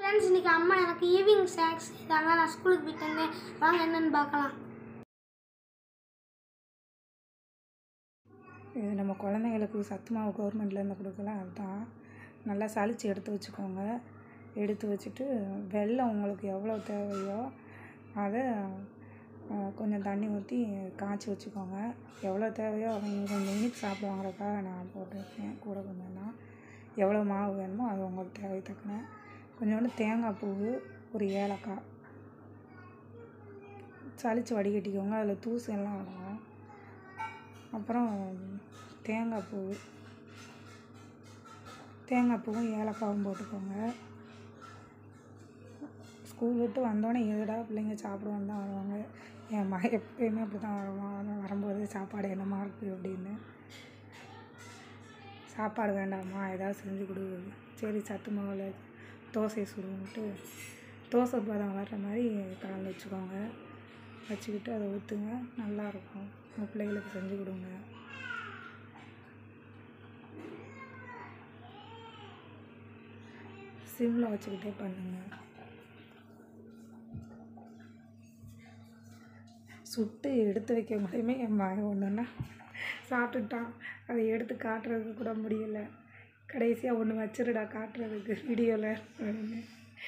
friends இன்னைக்கு அம்மா எனக்கு ஈவினிங் ஸ்நாக்ஸ் இதாங்க நான் ஸ்கூலுக்கு போயிட்டு வந்தேன் வாங்க என்னன்னு பார்க்கலாம் இது நம்ம குழந்தைங்களுக்கு சத்து மாவு கவர்மெண்ட்லேருந்து கொடுக்கலாம் அதுதான் நல்லா சளிச்சு எடுத்து வச்சுக்கோங்க எடுத்து வச்சுட்டு வெல்லம் உங்களுக்கு எவ்வளோ தேவையோ அதை அஹ், கொஞ்சம் தண்ணி ஊற்றி காய்ச்சி வச்சுக்கோங்க எவ்வளோ தேவையோ அவங்க கொஞ்சம் இனிப்பு சாப்பிடுவாங்கிறதுக்காக நான் போட்டிருக்கேன் கூட கொஞ்சம் தான் எவ்வளோ மாவு வேணுமோ அது உங்களுக்கு தேவை தக்கன கொஞ்சோண்டு தேங்காய் பூவு ஒரு ஏலக்காய் சளிச்சு வடிகட்டிக்கோங்க அதில் தூசு எல்லாம் வரும் அப்புறம் தேங்காய் பூ தேங்காய் பூவும் ஏலக்காவும் போட்டுக்கோங்க ஸ்கூல் விட்டு வந்தோடனே எதுடா பிள்ளைங்க சாப்பிடுவான்னு தான் வருவாங்க என் மகன் எப்பயுமே அப்படி தான் வருவான் அவன் வரும்போது சாப்பாடு என்னமா இருக்குது அப்படின்னு சாப்பாடு வேண்டாமா ஏதாவது செஞ்சு கொடு சரி சத்து மாவில் தோசை சுடுவோன்ட்டு தோசை பதம் வர்ற மாதிரி கலந்து வச்சுக்கோங்க வச்சுக்கிட்டு அதை ஊற்றுங்க நல்லாயிருக்கும் உங்கள் பிள்ளைகளுக்கு செஞ்சு கொடுங்க சிம்மில் வச்சுக்கிட்டே பண்ணுங்க சுட்டு எடுத்து வைக்க முடியுமே என் மகன் ஒன்றுன்னா சாப்பிட்டுட்டான் அதை எடுத்து காட்டுறதுக்கு கூட முடியல கடைசியாக ஒன்று வச்சிருடா காட்டுறதுக்கு வீடியோவில் அப்படின்னு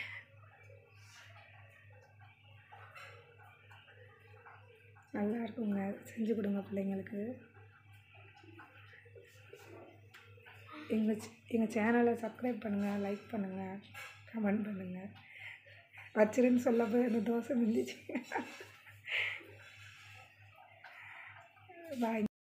நல்லா இருக்குங்க செஞ்சு கொடுங்க பிள்ளைங்களுக்கு எங்கள் எங்கள் சேனலை சப்ஸ்கிரைப் பண்ணுங்கள் லைக் பண்ணுங்கள் கமெண்ட் பண்ணுங்கள் வச்சிருன்னு சொல்ல போய் அந்த தோசை மிஞ்சிச்சு பாய்